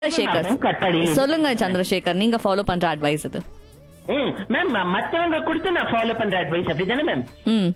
Chandrasekhar ma'am, கட்டாளி. சொல்லுங்க சந்திரசேகர் நீங்க follow பண்ற அட்வைஸ் இது ம் மேம் மத்தவங்க கொடுத்து நான் ஃபாலோ பண்ற அட்வைஸ் அப்படிதானே மேம் ம்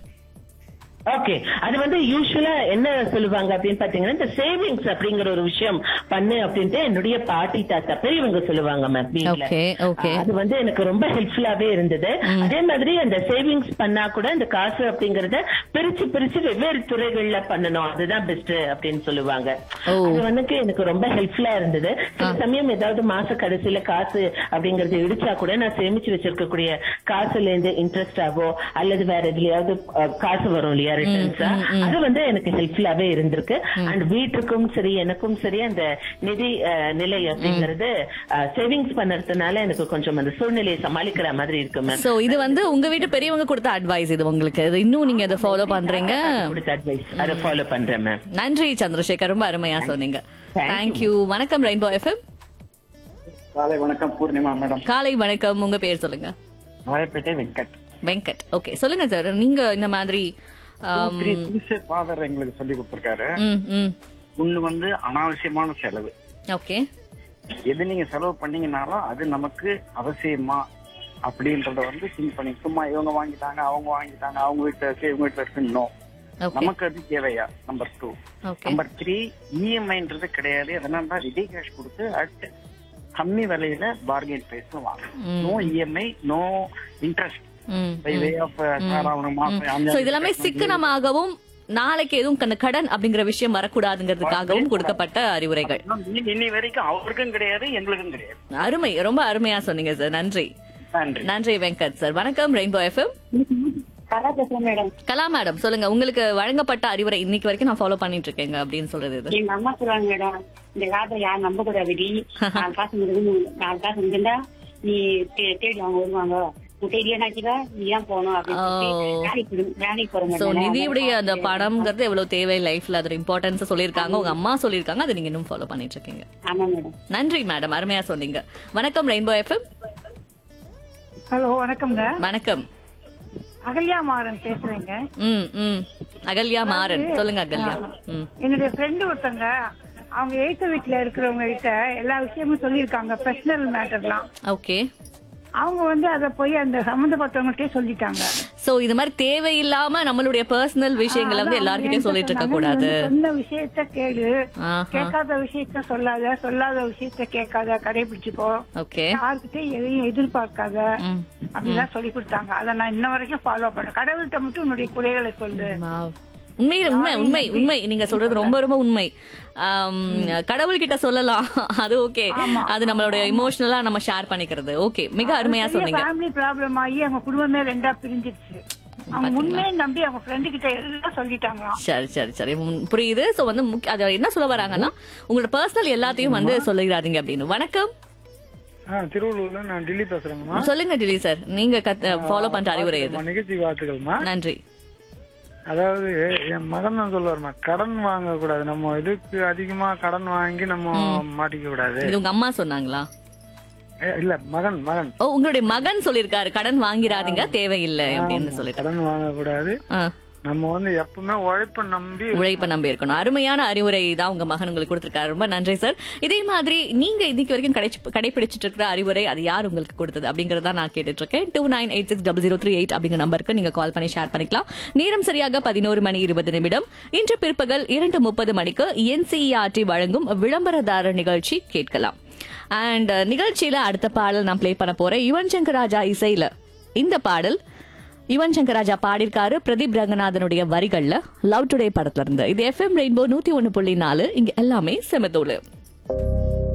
ஓகே அது வந்து யூஸ்வலா என்ன சொல்லுவாங்க அப்படின்னு பாத்தீங்கன்னா இந்த சேவிங்ஸ் அப்படிங்கிற ஒரு விஷயம் பண்ணு அப்படின்ட்டு என்னுடைய பாட்டி தாத்தா பெரியவங்க சொல்லுவாங்க மேம் வீட்ல Okay, okay. அது வந்து எனக்கு ரொம்ப ஹெல்ப்ஃபுல்லாவே இருந்தது அதே மாதிரி அந்த சேவிங்ஸ் பண்ணா கூட இந்த காசு அப்படிங்கறத பிரிச்சு பிரிச்சு வெவ்வேறு துறைகள்ல பண்ணணும் அதுதான் பெஸ்ட் அப்படின்னு சொல்லுவாங்க ஓ. அது வந்து எனக்கு ரொம்ப ஹெல்ப்ஃபுல்லா இருந்தது சில சமயம் ஏதாவது மாச கடைசியில காசு அப்படிங்கறது இடிச்சா கூட நான் சேமிச்சு வச்சிருக்கக்கூடிய காசுல இருந்து இன்ட்ரெஸ்ட் ஆகோ அல்லது வேற எதுலயாவது அஹ், காசு வரும் இல்லையா ரிட்டர்ன்ஸா அது வந்து எனக்கு ஹெல்ப்ஃபுல்லாவே இருந்திருக்கு அண்ட் வீட்டுக்கும் சரி எனக்கும் சரி அந்த நிதி அஹ், நிலை அப்படிங்கறது சேவிங்ஸ் பண்ணறதுனால எனக்கு கொஞ்சம் அந்த சூழ்நிலையை சமாளிக்கிற மாதிரி இருக்கு மேம் சோ இது வந்து உங்க வீட்டு பெரியவங்க கொடுத்த அட்வைஸ் இது உங்களுக்கு இது இன்னும் நீங்க அதை ஃபாலோ பண்றீங்க கொடுத்த அட்வைஸ் அதை ஃபாலோ பண்றேன் மேம் நன்றி சந்திரசேகர் ரொம்ப அருமையா சொன்னீங்க Thank you. தேங்க்யூ வணக்கம் ரெயின்போ எஃப்எம் காலை வணக்கம் பூர்ணிமா மேடம் காலை வணக்கம் உங்க பேர் சொல்லுங்க ராயப்பேட்டை வெங்கட் வெங்கட் ஓகே சொல்லுங்க சார் நீங்க இந்த மாதிரி ஆம், த்ரீ திங்ஸ் ஃபாதர் எங்களுக்கு சொல்லி கொடுத்திருக்காரு ம் ம் ஒண்ணு வந்து அனாவசியமான செலவு ஓகே எது நீங்க செலவு பண்ணீங்கனாலும் அது நமக்கு அவசியமா அப்படின்றத வந்து திங்க் பண்ணி சும்மா இவங்க வாங்கிட்டாங்க அவங்க வாங்கிட்டாங்க அவங்க வீட்டுல இருக்கு இவங்க வீட்டுல இருக்குன்னு ஓகே நமக்கு அது தேவையா number two okay number three இஎம்ஐன்றது கிடையாது அதனால ரெடி கேஷ் கொடுத்து அட் கம்மி விலையில பார்கெயின் பிரைஸ்ல வாங்கணும் no EMI no interest hmm by way of மாசம் சோ இதெல்லாமே சிக்கனமாகவும் நாளைக்கு எதுவும் கண்ண கடன் அப்படிங்கிற விஷயம் வரக்கூடாதுங்கிறதுக்காகவும் கொடுக்கப்பட்ட அறிவுரைகள் இன்னி- இன்னி வரைக்கும் அவருக்கும் கிடையாது எங்களுக்கும் கிடையாது அருமை ரொம்ப அருமையா சொன்னீங்க சார் நன்றி நன்றி நன்றி வெங்கட் சார் வணக்கம் ரெயின்போ எஃப்எம் கலா பேசுறேன் மேடம் கலா மேடம் சொல்லுங்க உங்களுக்கு வழங்கப்பட்ட அறிவுரை இன்னைக்கு வரைக்கும் நான் ஃபாலோ பண்ணிட்டு இருக்கேங்க அப்படின்னு சொல்றது இது எங்க அம்மா சொல்லுவாங்க மேடம் இந்த காலத்துல யாரும் நம்ப கூடாதுடி நாலு காசு முடிஞ்சு நாலு காசு முடிஞ்சிருந்தா நீ தே- தேடி அவங்க வருவாங்க உன் தேடியாச்சுக்கா நீ தான் போகணும் அப்படின்னு சொல்லி ஓ. வேலைக்கு போடு- வேலைக்கு போறேன் சோ மேடம் நிதியுடைய அந்த பணம்ங்கிறது எவ்வளவு தேவை லைஃப்ல அதோட இம்பார்ட்டன்ஸ் சொல்லியிருக்காங்க உங்க அம்மா சொல்லியிருக்காங்க அதை நீங்க இன்னும் ஃபாலோ பண்ணிட்டு இருக்கீங்க ஆமா மேடம் நன்றி மேடம் அருமையா சொன்னீங்க வணக்கம் ரெயின்போ எஃப்எம் ஹலோ வணக்கம்ங்க வணக்கம் அகல்யா மாறன் பேசுறேங்க ம் ம் அகல்யா மாறன் சொல்லுங்க அகல்யா ம் என்னுடைய ஃப்ரெண்டு ஒருத்தங்க அவங்க எய்த்த வீட்டுல இருக்கிறவங்க கிட்ட எல்லா விஷயமும் சொல்லியிருக்காங்க பர்சனல் மேட்டர்லாம் ஓகே அவங்க வந்து அதை போய் அந்த சம்பந்தப்பட்டவங்கள்ட்டே சொல்லிட்டாங்க சோ இது மாதிரி தேவையில்லாம நம்மளுடைய பர்சனல் விஷயங்களை வந்து எல்லார்கிட்டயும் சொல்லிட்டு இருக்க கூடாது நீ சொன்ன விஷயத்த கேளு ஆஹா. கேட்காத விஷயத்த சொல்லாத சொல்லாத விஷயத்த கேட்காத கடைபிடிச்சுக்கோ ஓகே யார்கிட்ட எதையும் எதிர்பார்க்காத ம். அப்படிலாம் சொல்லி கொடுத்தாங்க அதை நான் இன்ன வரைக்கும் ஃபாலோ பண்ணேன் கடவுள்கிட்ட மட்டும் உன்னுடைய குறைகளை சொல்லு Wow. உண்மையில உண்மை உண்மை உண்மை நீங்க சொல்றது ரொம்ப ரொம்ப உண்மை ஆம், கடவுள்கிட்ட சொல்லலாம் அது ஓகே அது நம்மளோட இமோஷனலா நம்ம ஷேர் பண்ணிக்கிறது ஓகே மிக அருமையா சொன்னீங்க ஃபேமிலி ப்ராப்ளம் ஆகி அவங்க குடும்பமே ரெண்டா பிரிஞ்சிருச்சு அவங்க உண்மையை நம்பி அவங்க ஃப்ரெண்டு கிட்ட எல்லாம் சொல்லிட்டாங்களாம் சரி சரி சரி உம், புரியுது சோ வந்து முக்கிய- அது என்ன சொல்ல வராங்கன்னா உங்களோட பர்சனல் எல்லாத்தையும் வந்து சொல்லிடாதீங்க அப்படின்னு வணக்கம் ஆ திருவள்ளூர்ல நான் டெல்லி பேசுறேங்கம்மா சொல்லுங்க டிலி சார் நீங்க ஃபாலோ பண்ற அறிவுரை எது உங்க நிகழ்ச்சி வாழ்த்துக்கள்மா நன்றி அதாவது என் மகன் தான் சொல்லுவாருமா கடன் வாங்க கூடாது நம்ம இதுக்கு அதிகமா கடன் வாங்கி நம்ம மாட்டிக்க கூடாது இது உங்க அம்மா சொன்னாங்களா ஏ, இல்ல மகன் மகன் ஓ உங்களுடைய மகன் சொல்லிருக்காரு கடன் வாங்கிராதீங்க தேவையில்லை அப்படின்னு சொல்லிட்டு கடன் வாங்க கூடாது ஆ. நம்ம வந்து எப்பவுமே உழைப்ப நம்பி உழைப்ப நம்பி இருக்கணும் அருமையான அறிவுரை தான் உங்க மகன் உங்களுக்கு கொடுத்திருக்காரு ரொம்ப நன்றி சார் இதே மாதிரி நீங்க இன்னைக்கு வரைக்கும் கடைச்சு- கடைபிடிச்சிட்டு இருக்கிற அறிவுரை அது யார் உங்களுக்கு கொடுத்தது அப்படிங்கறத நான் கேட்டுட்டு இருக்கேன் two nine eight six double zero three eight அப்படிங்கிற நம்பருக்கு நீங்க கால் பண்ணி ஷேர் பண்ணிக்கலாம் நேரம் சரியாக பதினோரு மணி இருபது நிமிடம் இன்று பிற்பகல் இரண்டு முப்பது மணிக்கு என்சிஇஆர்டி வழங்கும் விளம்பரதாரர் நிகழ்ச்சி கேட்கலாம் அண்ட் நிகழ்ச்சியில அடுத்த பாடல் நான் ப்ளே பண்ண போறேன் யுவன் சங்கர் ராஜா இசையில இந்த பாடல் யுவன் சங்கர் ராஜா பாடியிருக்காரு பிரதீப் ரங்கநாதனுடைய வரிகள்ல லவ் டுடே படத்துல இருந்து இது எஃப்எம் ரெயின்போ நூத்தி ஒன்னு புள்ளி நாலு இங்க எல்லாமே செமத்தோடு